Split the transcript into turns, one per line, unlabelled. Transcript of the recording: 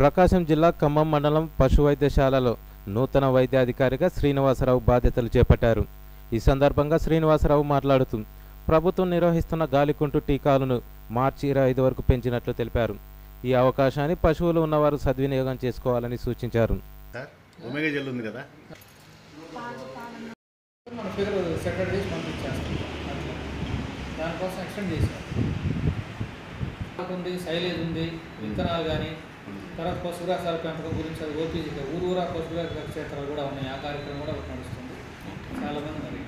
ప్రకాశం జిల్లా ఖమ్మం మండలం పశు వైద్యశాలలో నూతన వైద్యాధికారిగా శ్రీనివాసరావు బాధ్యతలు చేపట్టారు ఈ సందర్భంగా శ్రీనివాసరావు మాట్లాడుతూ ప్రభుత్వం నిర్వహిస్తున్న గాలికుంటు టీకాలను మార్చి ఇరవై ఐదు వరకు పెంచినట్లు తెలిపారు ఈ అవకాశాన్ని పశువులు ఉన్నవారు సద్వినియోగం చేసుకోవాలని సూచించారు
సార్ ఒమేగా జెల్ ఉంది కదా
మన ఫిగర్ సెటరేట్ చేసి పంపించేస్తాం అట్లా దానికోసం ఎక్స్టెండ్ చేసాం ఉంది సైలేజ్ ఉంది విత్తనాలు కానీ తర్వాత పశుగ్రాసాల పెంపకం గురించి అది ఓపీజీ ఊరు ఊరా పశుగ్రాస క్షేత్రాలు కూడా ఉన్నాయి ఆ కార్యక్రమం కూడా నడుస్తుంది చాలా మంది మరి